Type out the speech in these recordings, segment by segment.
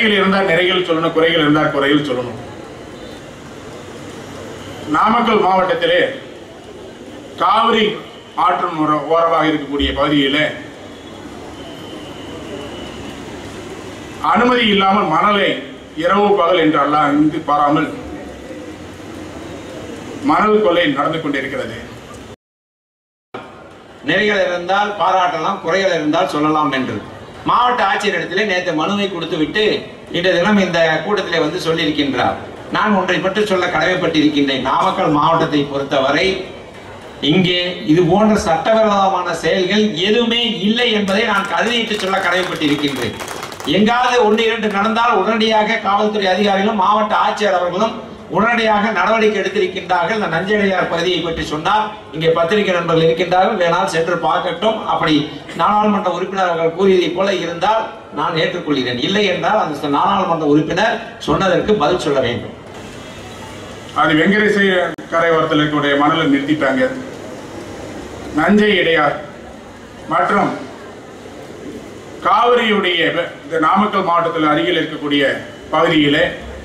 நிறைகள் இருந்தால் நிறைகள் சொல்லணும் குறைகள் இருந்தால் குறைகள் சொல்லணும் நாமக்கல் மாவட்டத்திலே காவிரி ஆற்றின் ஓர- ஓரமாக இருக்கக்கூடிய பகுதியிலே அனுமதி இல்லாமல் மணலை இரவு பகல் என்று அல்லாஹ் இங்கு பாராமல் மணல் கொள்ளை நடந்து கொண்டிருக்கிறது நிறைகள் இருந்தால் பாராட்டலாம் குறைகள் இருந்தால் சொல்லலாம் என்று மாவட்ட ஆட்சியரிடத்திலே நேற்று மனுவை கொடுத்து விட்டு இன்றைய தினம் இந்த கூட்டத்திலே வந்து சொல்லியிருக்கின்றார் நான் ஒன்றை பற்றி சொல்ல கடமைப்பட்டிருக்கின்றேன் நாமக்கல் மாவட்டத்தை பொறுத்தவரை இங்கே இது போன்ற சட்டவிரோதமான செயல்கள் எதுவுமே இல்லை என்பதை நான் கருதிட்டு சொல்ல கடமைப்பட்டிருக்கின்றேன் எங்காவது ஒன்று இரண்டு நடந்தால் உடனடியாக காவல்துறை அதிகாரிகளும் மாவட்ட ஆட்சியர் அவர்களும் உடனடியாக நடவடிக்கை எடுத்திருக்கின்றார்கள் இந்த நஞ்சடையார் பகுதியை பற்றி சொன்னால் இங்கே பத்திரிகை நண்பர்கள் இருக்கின்றார்கள் வேணால் சென்று பார்க்கட்டும் அப்படி நாடாளுமன்ற உறுப்பினர் அவர்கள் கூறியதைப் போல இருந்தால் நான் ஏற்றுக்கொள்கிறேன் இல்லை என்றால் அந்த நாடாளுமன்ற உறுப்பினர் சொன்னதற்கு பதில் சொல்ல வேண்டும் அது வெங்கடேச கரையோரத்தில் இருக்கக்கூடிய மணலை நிறுத்திட்டாங்க நஞ்சை இடையார் மற்றும் காவிரியுடைய வெ- இந்த நாமக்கல் மாவட்டத்தில் அருகில் இருக்கக்கூடிய பகுதியிலே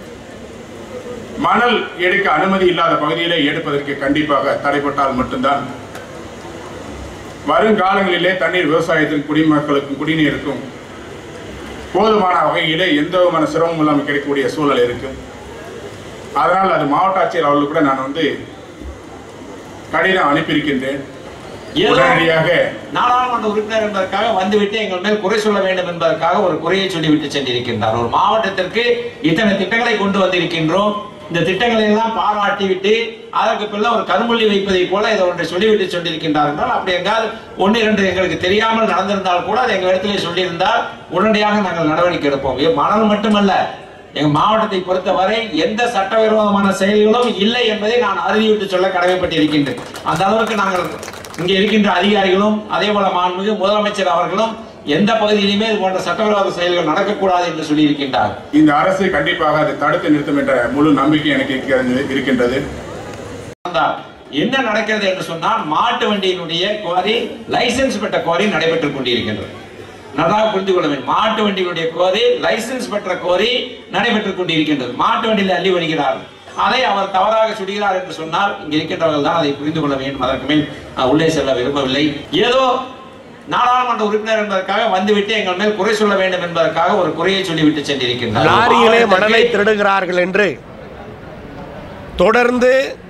மணல் எடுக்க அனுமதி இல்லாத பகுதியிலே எடுப்பதற்கு கண்டிப்பாக தடைப்பட்டால் மட்டும்தான் வருங்காலங்களிலே தண்ணீர் விவசாயத்தின் குடிமக்களுக்கும் குடிநீருக்கும் போதுமான வகையிலே எந்த விதமான சிரமம் இல்லாமல் கிடைக்கக்கூடிய சூழல் இருக்கு அதனால் அது மாவட்ட ஆட்சியர் அவர்களுக்கு கூட நான் வந்து கடிதம் அனுப்பியிருக்கின்றேன் ஏதோ உடனடியாக நாடாளுமன்ற உறுப்பினர் என்பதற்காக வந்துவிட்டு எங்கள் மேல் குறை சொல்ல வேண்டும் என்பதற்காக ஒரு குறையை சொல்லிவிட்டு சென்றிருக்கின்றார் ஒரு மாவட்டத்திற்கு இத்தனை திட்டங்களை கொண்டு வந்திருக்கின்றோம் இந்த திட்டங்களை எல்லாம் பாராட்டி விட்டு அதற்கு பிள்ளை ஒரு கரும்புள்ளி வைப்பதை போல இதை ஒன்றை சொல்லிவிட்டு சொல்லியிருக்கின்றார் என்றால் அப்படி எங்கால் ஒன்று இரண்டு எங்களுக்கு தெரியாமல் நடந்திருந்தால் கூட அது எங்கள் இடத்திலே சொல்லியிருந்தால் உடனடியாக நாங்கள் நடவடிக்கை எடுப்போம் இது மணல் மட்டுமல்ல எங்க மாவட்டத்தை பொறுத்தவரை எந்த சட்டவிரோதமான செயல்களும் இல்லை என்பதை நான் அறுதிவிட்டு சொல்ல கடமைப்பட்டிருக்கின்றேன் அந்த அளவுக்கு நாங்கள் இங்கே இருக்கின்ற அதிகாரிகளும் அதே போல மாண்புமிகு முதலமைச்சர் அவர்களும் எந்த பகுதியிலுமே இது போன்ற சட்டவிரோத செயல்கள் நடக்கக்கூடாது என்று சொல்லியிருக்கின்றார் இந்த அரசு கண்டிப்பாக அதை தடுத்து நிறுத்தும் என்ற முழு நம்பிக்கை எனக்கு இருக்கிறது- இருக்கின்றது வந்தார். என்ன நடக்கிறது என்று சொன்னால் மாட்டு வண்டியினுடைய குவாரி லைசென்ஸ் பெற்ற குவாரி நடைபெற்றுக் கொண்டிருக்கின்றது நன்றாக புரிந்து கொள்ள வேண்டும் மாட்டு வண்டியினுடைய குவாரி லைசென்ஸ் பெற்ற குவாரி நடைபெற்றுக் கொண்டிருக்கின்றது மாட்டு வண்டியில் அள்ளி வருகிறார்கள் அதை அவர் தவறாக சுடுகிறார் என்று சொன்னால் இங்க இருக்கின்றவர்கள் தான் அதை புரிந்து கொள்ள வேண்டும் அதற்கு மேல் நான் உள்ளே செல்ல விரும்பவில்லை ஏதோ நாடாளுமன்ற உறுப்பினர் என்பதற்காக வந்துவிட்டு எங்கள் மேல் குறை சொல்ல வேண்டும் என்பதற்காக ஒரு குறையை சொல்லிவிட்டு சென்றிருக்கின்றார் லாரியிலே மணலை மாவட்டத்திற்கு- திருடுகிறார்கள் என்று தொடர்ந்து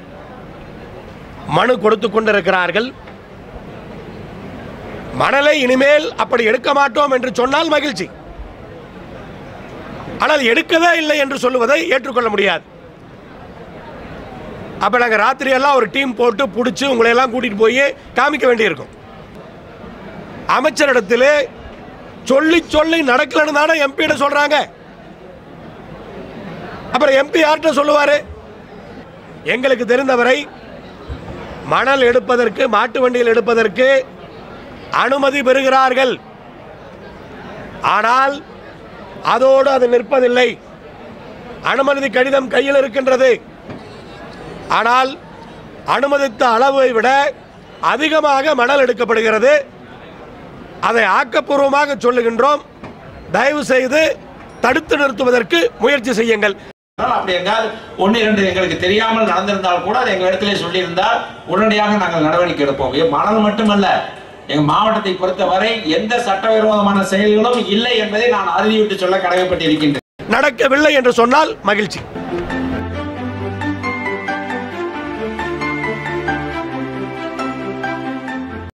மனு கொடுத்து கொண்டிருக்கிறார்கள் மணலை இனிமேல் அப்படி எடுக்க மாட்டோம் என்று சொன்னால் மகிழ்ச்சி ஆனால் எடுக்கவே இல்லை என்று சொல்லுவதை ஏற்றுக்கொள்ள முடியாது அப்ப நாங்க ராத்திரி எல்லாம் ஒரு டீம் போட்டு பிடிச்சி உங்களை எல்லாம் கூட்டிட்டு போய் காமிக்க வேண்டியிருக்கும் அமைச்சரிடத்திலே சொல்லி சொல்லி நடக்கலன்னு தானே எம்பியிட சொல்றாங்க அப்புறம் எம்பி யார்கிட்ட சொல்லுவாரு எங்களுக்கு தெரிந்தவரை மணல் எடுப்பதற்கு மாட்டு வண்டியில் எடுப்பதற்கு அனுமதி பெறுகிறார்கள் ஆனால் அதோடு அது நிற்பதில்லை அனுமதி கடிதம் கையில் இருக்கின்றது ஆனால் அனுமதித்த அளவை விட அதிகமாக மணல் எடுக்கப்படுகிறது அதை ஆக்கப்பூர்வமாக சொல்லுகின்றோம் தயவு செய்து தடுத்து நிறுத்துவதற்கு முயற்சி செய்யுங்கள் ஆனால் அப்படி என்றால் ஒன்று இரண்டு எங்களுக்கு தெரியாமல் நடந்திருந்தால் கூட அதை எங்கள் இடத்திலே சொல்லியிருந்தால் உடனடியாக நாங்கள் நடவடிக்கை எடுப்போம் இது மணல் மட்டுமல்ல எங்க மாவட்டத்தை பொறுத்தவரை எந்த சட்டவிரோதமான செயல்களும் இல்லை என்பதை நான் அறுதிவிட்டு சொல்ல கடமைப்பட்டிருக்கின்றேன் நடக்கவில்லை என்று சொன்னால் மகிழ்ச்சி